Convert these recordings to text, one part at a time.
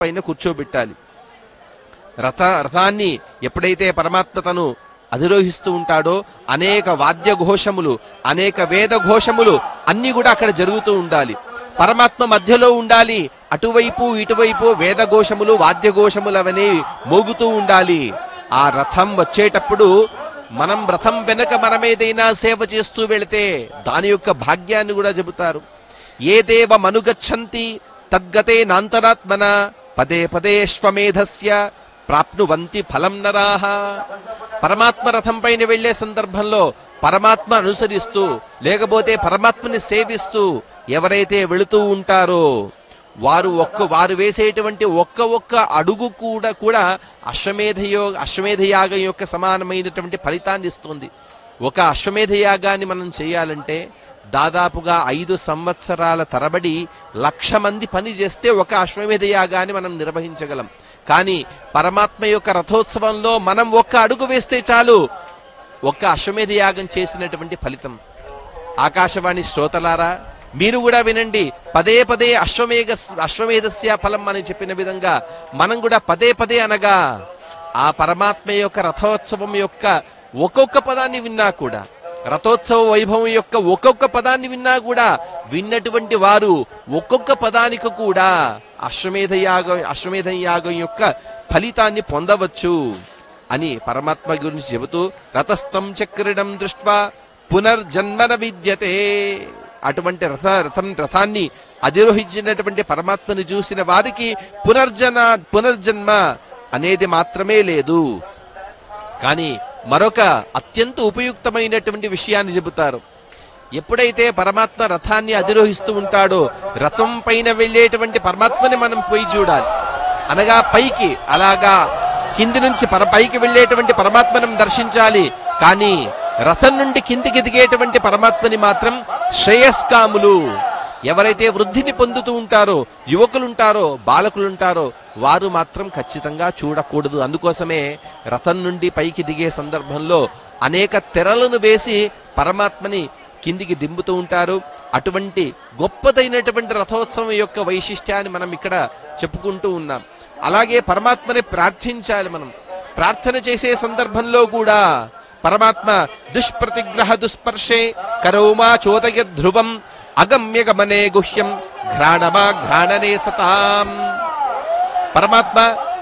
పైన కూర్చోబెట్టాలి రథ రథాన్ని ఎప్పుడైతే పరమాత్మ తను అధిరోహిస్తూ ఉంటాడో అనేక వాద్య ఘోషములు అనేక వేద ఘోషములు అన్ని కూడా అక్కడ జరుగుతూ ఉండాలి పరమాత్మ మధ్యలో ఉండాలి అటువైపు ఇటువైపు వేద ఘోషములు వాద్య ఘోషములు అవన్నీ మోగుతూ ఉండాలి ఆ రథం వచ్చేటప్పుడు మనం రథం వెనక మనమేదైనా సేవ చేస్తూ వెళితే దాని యొక్క భాగ్యాన్ని కూడా చెబుతారు ఏ దేవ మనుగచ్చంతి తద్గతే నాంతరాత్మన పదే పదే శ్వమేధస్య ప్రాప్నువంతి ఫలం నరాహ పరమాత్మ రథం పైన వెళ్లే సందర్భంలో పరమాత్మ అనుసరిస్తూ లేకపోతే పరమాత్మని సేవిస్తూ ఎవరైతే వెళుతూ ఉంటారో వారు ఒక్క వారు వేసేటువంటి ఒక్క ఒక్క అడుగు కూడా కూడా అశ్వమేధయో అశ్వమేధ యాగం యొక్క సమానమైనటువంటి ఫలితాన్ని ఇస్తుంది ఒక అశ్వమేధ యాగాన్ని మనం చేయాలంటే దాదాపుగా ఐదు సంవత్సరాల తరబడి లక్ష మంది పని చేస్తే ఒక అశ్వమేధ యాగాన్ని మనం నిర్వహించగలం కానీ పరమాత్మ యొక్క రథోత్సవంలో మనం ఒక్క అడుగు వేస్తే చాలు ఒక్క అశ్వమేధ యాగం చేసినటువంటి ఫలితం ఆకాశవాణి శ్రోతలారా మీరు కూడా వినండి పదే పదే అశ్వమేఘ అశ్వమేధస్య ఫలం అని చెప్పిన విధంగా మనం కూడా పదే పదే అనగా ఆ పరమాత్మ యొక్క రథోత్సవం యొక్క ఒక్కొక్క పదాన్ని విన్నా కూడా రథోత్సవ వైభవం యొక్క ఒక్కొక్క పదాన్ని విన్నా కూడా విన్నటువంటి వారు ఒక్కొక్క పదానికి కూడా అశ్వమేధ యాగం అశ్వమేధ యాగం యొక్క ఫలితాన్ని పొందవచ్చు అని పరమాత్మ గురించి చెబుతూ రథస్థం చక్రిడం దృష్ట్వా పునర్జన్మన విద్యతే అటువంటి రథ రథం రథాన్ని అధిరోహించినటువంటి పరమాత్మను చూసిన వారికి పునర్జన పునర్జన్మ అనేది మాత్రమే లేదు కానీ మరొక అత్యంత ఉపయుక్తమైనటువంటి విషయాన్ని చెబుతారు ఎప్పుడైతే పరమాత్మ రథాన్ని అధిరోహిస్తూ ఉంటాడో రథం పైన వెళ్ళేటువంటి పరమాత్మని మనం పోయి చూడాలి అనగా పైకి అలాగా కింది నుంచి పర పైకి వెళ్ళేటువంటి పరమాత్మను దర్శించాలి కానీ రథం నుండి కిందికి దిగేటువంటి పరమాత్మని మాత్రం శ్రేయస్కాములు ఎవరైతే వృద్ధిని పొందుతూ ఉంటారో యువకులుంటారో బాలకులుంటారో వారు మాత్రం ఖచ్చితంగా చూడకూడదు అందుకోసమే రథం నుండి పైకి దిగే సందర్భంలో అనేక తెరలను వేసి పరమాత్మని కిందికి దింపుతూ ఉంటారు అటువంటి గొప్పదైనటువంటి రథోత్సవం యొక్క వైశిష్ట్యాన్ని మనం ఇక్కడ చెప్పుకుంటూ ఉన్నాం అలాగే పరమాత్మని ప్రార్థించాలి మనం ప్రార్థన చేసే సందర్భంలో కూడా పరమాత్మ దుష్ప్రతిగ్రహ దుస్పర్శే కరోమా చోదయ ధ్రువం అగమ్య గమనే గుహ్యం ఘ్రాణమా ఘ్రాణనే సతాం పరమాత్మ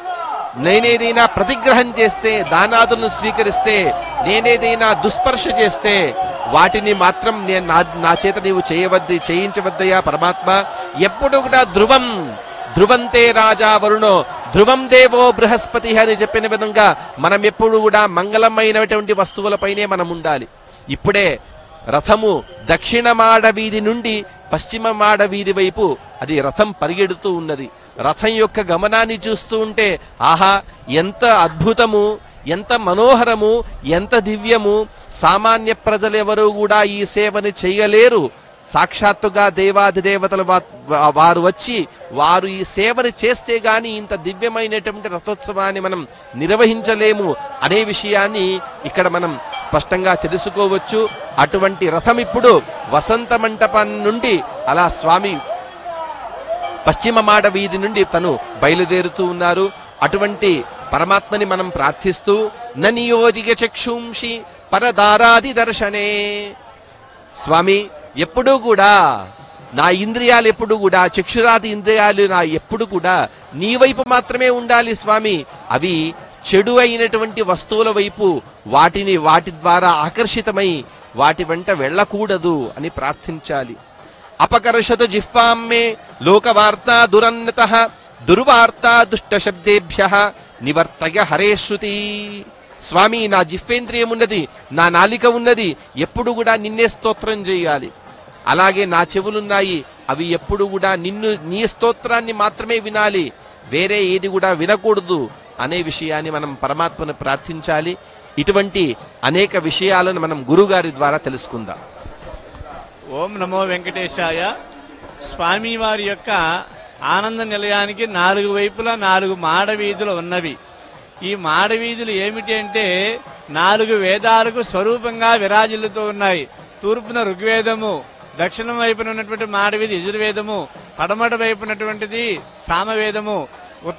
నేనేదైనా ప్రతిగ్రహం చేస్తే దానాదులను స్వీకరిస్తే నేనేదైనా దుస్పర్శ చేస్తే వాటిని మాత్రం నేను నా నా చేత నీవు చేయవద్దు చేయించవద్దయా పరమాత్మ ఎప్పుడు కూడా ధ్రువం ధ్రువంతే రాజా వరుణో ధ్రువం దేవో బృహస్పతి అని చెప్పిన విధంగా మనం ఎప్పుడు కూడా మంగళమైనటువంటి వస్తువులపైనే మనం ఉండాలి ఇప్పుడే రథము దక్షిణ మాడ వీధి నుండి పశ్చిమ మాడ వీధి వైపు అది రథం పరిగెడుతూ ఉన్నది రథం యొక్క గమనాన్ని చూస్తూ ఉంటే ఆహా ఎంత అద్భుతము ఎంత మనోహరము ఎంత దివ్యము సామాన్య ప్రజలెవరూ కూడా ఈ సేవని చేయలేరు సాక్షాత్తుగా దేవాది దేవతల వా- వారు వచ్చి వారు ఈ సేవని చేస్తే గాని ఇంత దివ్యమైనటువంటి రథోత్సవాన్ని మనం నిర్వహించలేము అనే విషయాన్ని ఇక్కడ మనం స్పష్టంగా తెలుసుకోవచ్చు అటువంటి రథం ఇప్పుడు వసంత మంటపం నుండి అలా స్వామి పశ్చిమ మాడ వీధి నుండి తను బయలుదేరుతూ ఉన్నారు అటువంటి పరమాత్మని మనం ప్రార్థిస్తూ ననియోజిగ చక్షుంషి పరదారాది దర్శనే స్వామి ఎప్పుడూ కూడా నా ఇంద్రియాలు ఎప్పుడు కూడా చక్షురాది ఇంద్రియాలు నా ఎప్పుడు కూడా నీ వైపు మాత్రమే ఉండాలి స్వామి అవి చెడు అయినటువంటి వస్తువుల వైపు వాటిని వాటి ద్వారా ఆకర్షితమై వాటి వెంట వెళ్ళకూడదు అని ప్రార్థించాలి అపకర్షతు జిహ్వాం మే లోకవార్తా దురన్నత దుర్వార్తా దుష్ట శబ్దేభ్య నివర్తయ హరే శృతి స్వామి నా జిహ్వేంద్రియం ఉన్నది నా నాలిక ఉన్నది ఎప్పుడు కూడా నిన్నే స్తోత్రం చేయాలి అలాగే నా చెవులున్నాయి అవి ఎప్పుడు కూడా నిన్ను నీ స్తోత్రాన్ని మాత్రమే వినాలి వేరే ఏది కూడా వినకూడదు అనే విషయాన్ని మనం పరమాత్మను ప్రార్థించాలి ఇటువంటి అనేక విషయాలను మనం గురుగారి ద్వారా తెలుసుకుందాం ఓం నమో వెంకటేశాయ స్వామివారి యొక్క ఆనంద నిలయానికి నాలుగు వైపులా నాలుగు మాడ వీధులు ఉన్నవి ఈ మాడ వీధులు ఏమిటి అంటే నాలుగు వేదాలకు స్వరూపంగా విరాజిల్లుతూ ఉన్నాయి తూర్పున ఋగ్వేదము దక్షిణం వైపున ఉన్నటువంటి మాడవీధి యజుర్వేదము పడమట వైపు ఉన్నటువంటిది సామవేదము